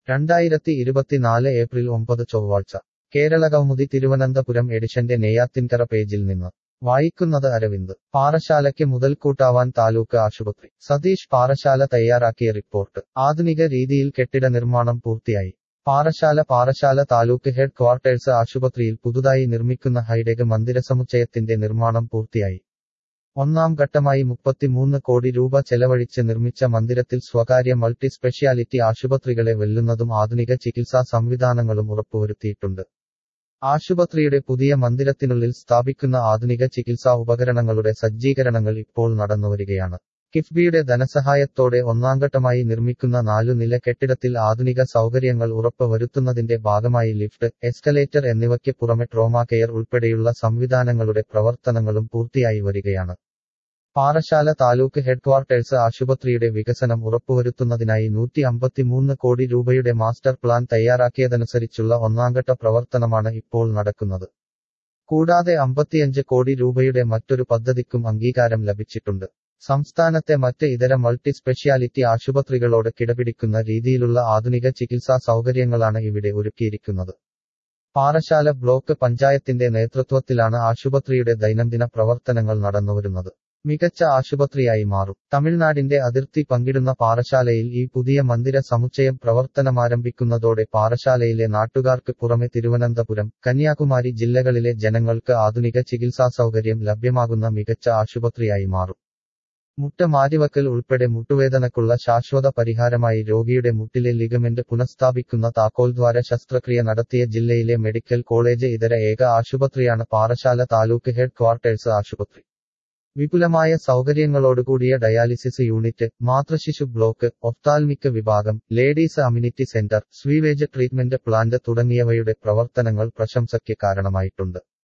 രണ്ടായിരത്തി ഇരുപത്തിനാല് ഏപ്രിൽ ഒമ്പത് ചൊവ്വാഴ്ച കേരള കൗമുദി തിരുവനന്തപുരം എഡിഷന്റെ നെയ്യാത്തിൻകര പേജിൽ നിന്ന് വായിക്കുന്നത് അരവിന്ദ് പാറശാലയ്ക്ക് മുതൽക്കൂട്ടാവാൻ താലൂക്ക് ആശുപത്രി സതീഷ് പാറശാല തയ്യാറാക്കിയ റിപ്പോർട്ട് ആധുനിക രീതിയിൽ കെട്ടിട നിർമ്മാണം പൂർത്തിയായി പാറശാല പാറശാല താലൂക്ക് ഹെഡ് ക്വാർട്ടേഴ്സ് ആശുപത്രിയിൽ പുതുതായി നിർമ്മിക്കുന്ന ഹൈടെക് മന്ദിരസമുച്ചയത്തിന്റെ നിർമ്മാണം പൂർത്തിയായി ഒന്നാം ഘട്ടമായി മുപ്പത്തിമൂന്ന് കോടി രൂപ ചെലവഴിച്ച് നിർമ്മിച്ച മന്ദിരത്തിൽ സ്വകാര്യ മൾട്ടി സ്പെഷ്യാലിറ്റി ആശുപത്രികളെ വെല്ലുന്നതും ആധുനിക ചികിത്സാ സംവിധാനങ്ങളും ഉറപ്പുവരുത്തിയിട്ടുണ്ട് ആശുപത്രിയുടെ പുതിയ മന്ദിരത്തിനുള്ളിൽ സ്ഥാപിക്കുന്ന ആധുനിക ചികിത്സാ ഉപകരണങ്ങളുടെ സജ്ജീകരണങ്ങൾ ഇപ്പോൾ നടന്നുവരികയാണ് കിഫ്ബിയുടെ ധനസഹായത്തോടെ ഒന്നാംഘട്ടമായി നിർമ്മിക്കുന്ന നാലു നില കെട്ടിടത്തിൽ ആധുനിക സൗകര്യങ്ങൾ ഉറപ്പ് വരുത്തുന്നതിന്റെ ഭാഗമായി ലിഫ്റ്റ് എസ്കലേറ്റർ എന്നിവയ്ക്ക് പുറമെ ട്രോമാ കെയർ ഉൾപ്പെടെയുള്ള സംവിധാനങ്ങളുടെ പ്രവർത്തനങ്ങളും പൂർത്തിയായി വരികയാണ് പാറശാല താലൂക്ക് ഹെഡ്ക്വാർട്ടേഴ്സ് ആശുപത്രിയുടെ വികസനം ഉറപ്പുവരുത്തുന്നതിനായി നൂറ്റി അമ്പത്തിമൂന്ന് കോടി രൂപയുടെ മാസ്റ്റർ പ്ലാൻ തയ്യാറാക്കിയതനുസരിച്ചുള്ള ഒന്നാംഘട്ട പ്രവർത്തനമാണ് ഇപ്പോൾ നടക്കുന്നത് കൂടാതെ അമ്പത്തിയഞ്ച് കോടി രൂപയുടെ മറ്റൊരു പദ്ധതിക്കും അംഗീകാരം ലഭിച്ചിട്ടുണ്ട് സംസ്ഥാനത്തെ മറ്റ് ഇതര മൾട്ടി സ്പെഷ്യാലിറ്റി ആശുപത്രികളോട് കിടപിടിക്കുന്ന രീതിയിലുള്ള ആധുനിക ചികിത്സാ സൗകര്യങ്ങളാണ് ഇവിടെ ഒരുക്കിയിരിക്കുന്നത് പാറശാല ബ്ലോക്ക് പഞ്ചായത്തിന്റെ നേതൃത്വത്തിലാണ് ആശുപത്രിയുടെ ദൈനംദിന പ്രവർത്തനങ്ങൾ നടന്നുവരുന്നത് മികച്ച ആശുപത്രിയായി മാറും തമിഴ്നാടിന്റെ അതിർത്തി പങ്കിടുന്ന പാറശാലയിൽ ഈ പുതിയ മന്ദിര സമുച്ചയം പ്രവർത്തനമാരംഭിക്കുന്നതോടെ പാറശാലയിലെ നാട്ടുകാർക്ക് പുറമെ തിരുവനന്തപുരം കന്യാകുമാരി ജില്ലകളിലെ ജനങ്ങൾക്ക് ആധുനിക ചികിത്സാ സൗകര്യം ലഭ്യമാകുന്ന മികച്ച ആശുപത്രിയായി മാറും മുട്ട മാറ്റിവക്കൽ ഉൾപ്പെടെ മുട്ടുവേദനക്കുള്ള ശാശ്വത പരിഹാരമായി രോഗിയുടെ മുട്ടിലെ ലിഗമെന്റ് പുനഃസ്ഥാപിക്കുന്ന താക്കോൽദ്വാര ശസ്ത്രക്രിയ നടത്തിയ ജില്ലയിലെ മെഡിക്കൽ കോളേജ് ഇതര ഏക ആശുപത്രിയാണ് പാറശാല താലൂക്ക് ഹെഡ് ക്വാർട്ടേഴ്സ് ആശുപത്രി വിപുലമായ സൗകര്യങ്ങളോടുകൂടിയ ഡയാലിസിസ് യൂണിറ്റ് മാതൃശിശു ബ്ലോക്ക് ഒഫ്താൽമിക് വിഭാഗം ladies amenity centre sewage treatment plant തുടങ്ങിയവയുടെ പ്രവർത്തനങ്ങൾ പ്രശംസയ്ക്ക് കാരണമായിട്ടുണ്ട്